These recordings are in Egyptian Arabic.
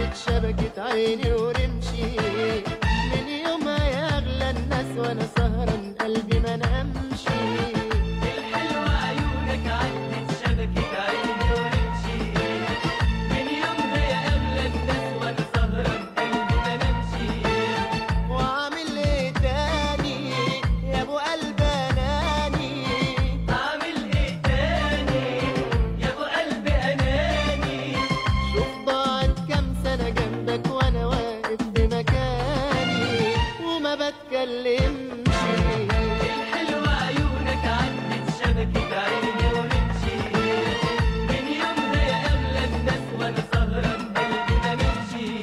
عدت شبكة عيني ورمشي من يومها يا أغلى الناس وأنا سهران قلبي ما نامشي الحلوة عيونك عدت شبكة عيني ورمشي من يومها يا أغلى الناس وأنا سهران قلبي ما نمشي وعامل إيه تاني يا أبو قلب أناني أعمل إيه تاني يا أبو قلب أناني شوف ضاعت كام سنة جنبك وأنا واقف في مكاني وما بتكلمش الحلوة عيونك عدت شبكة عيني ورمشي من يومها يا أغلى الناس وأنا سهران قلبي ما نمشي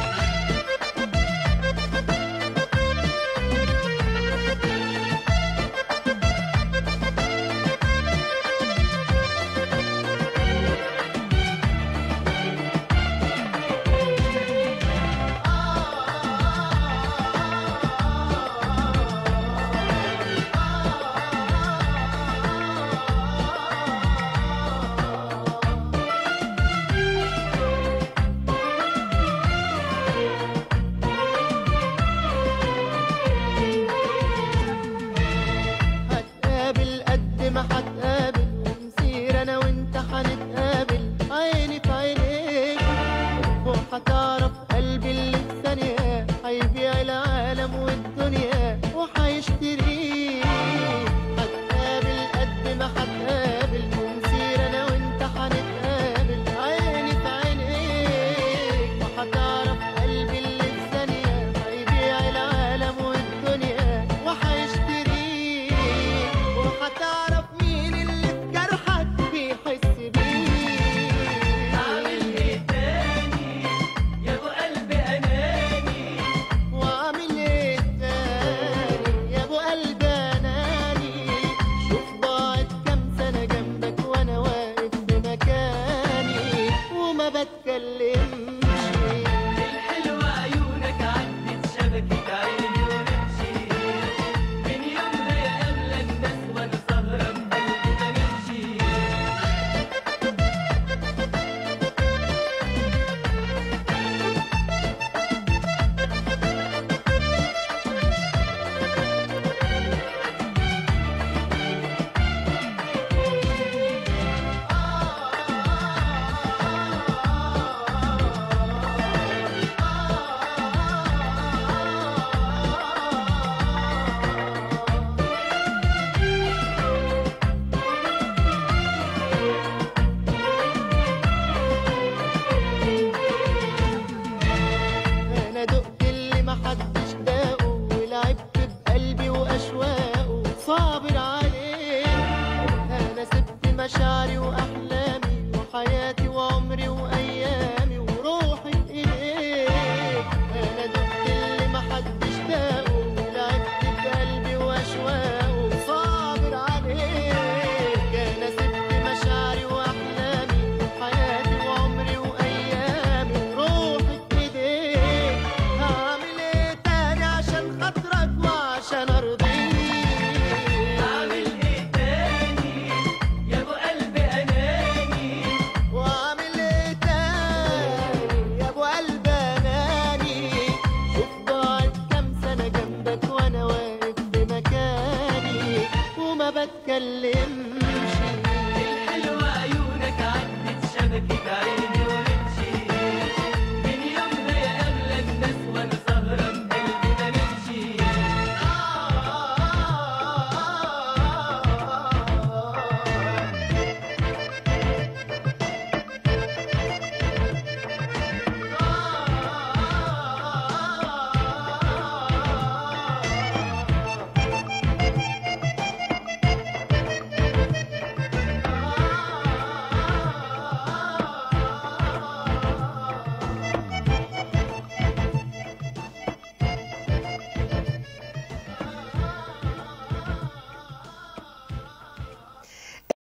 هتقابل قد ما هتقابل ونسير انا وانت هنتقابل عيني في عينيك وهتعرف قلبي اللي في ثانية هيبيع العالم والدنيا وهيشتريك هتقابل قد ما هتقابل ونسير انا وانت هنتقابل عيني في عينيك وهتعرف قلبي اللي في ثانية هيبيع العالم والدنيا وهيشتريك وهتعرف مين اللي في جرحك بيحس بيك أعمل إيه تاني يا أبو قلب أناني وعامل ايه تاني يا ابو قلب اناني شوف ضاعت كام سنه جنبك وانا واقف في مكاني وما بتكلمش الحلوة عيونك عدت شبكة عيني ورمشي من يومها يا أغلى الناس وأنا سهران قلبي ما نمشي انا دقت اللي محدش داقه ولعبت بقلبي واشواقه صابر عليه انا سبت مشاعري واحلامي وحياتي وعمري وايامي وروحي بايديك انا دقت اللي محدش داقه ولعبت بقلبي واشواقه صابر عليك انا سبت مشاعري واحلامي وحياتي وعمري وايامي وروحي بايديك هعمل ايه تاني عشان خاطرك وعشان ارضيك أعمل إيه تاني يا أبو قلب أناني واعمل ايه تاني يا ابو قلب اناني شوف ضاعت كام سنه جنبك وانا واقف في مكاني وما بتكلمش الحلوة عيونك عدت شبكة عيني